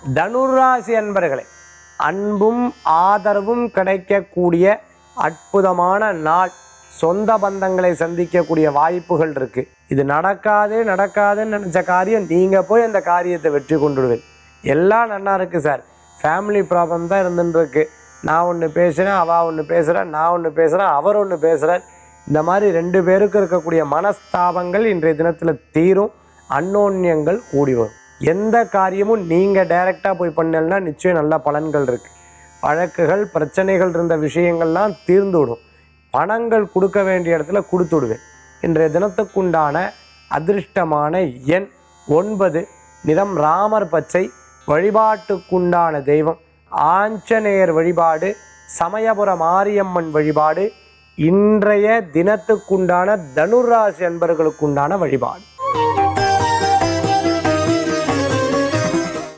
தனுராசி அன்பர்களே அன்பும் ஆதரவும் கிடைக்கக்கூடிய அற்புதமான நாள் சொந்த பந்தங்களை சந்திக்கக்கூடிய வாய்ப்புகள் இருக்கு இது நடக்காது நடக்காதுன்னு நினைச்ச காரியம் நீங்க போய் அந்த காரியத்தை வெற்றி கொண்டுடுவேன் எல்லாம் நல்லா இருக்கு சார் ஃபேமிலி ப்ராப்ளம் தான் இருந்துட்டு இருக்கு நான் ஒன்று பேசுகிறேன் அவள் ஒன்று பேசுகிறேன் நான் ஒன்று பேசுகிறேன் அவர் ஒன்று பேசுகிறார் இந்த மாதிரி ரெண்டு பேருக்கு இருக்கக்கூடிய மனஸ்தாபங்கள் இன்றைய தினத்தில் தீரும் அன்னோன்யங்கள் கூடி வரும் எந்த காரியமும் நீங்கள் டைரெக்டாக போய் பண்ணலன்னா நிச்சயம் நல்ல பலன்கள் இருக்குது வழக்குகள் பிரச்சனைகள் இருந்த விஷயங்கள்லாம் தீர்ந்து விடும் பணங்கள் கொடுக்க வேண்டிய இடத்துல கொடுத்து விடுவேன் இன்றைய தினத்துக்குண்டான அதிர்ஷ்டமான எண் ஒன்பது நிறம் ராமர் பச்சை வழிபாட்டுக்குண்டான தெய்வம் ஆஞ்சநேயர் வழிபாடு சமயபுர மாரியம்மன் வழிபாடு இன்றைய தினத்துக்குண்டான தனுராசி அன்பர்களுக்குண்டான வழிபாடு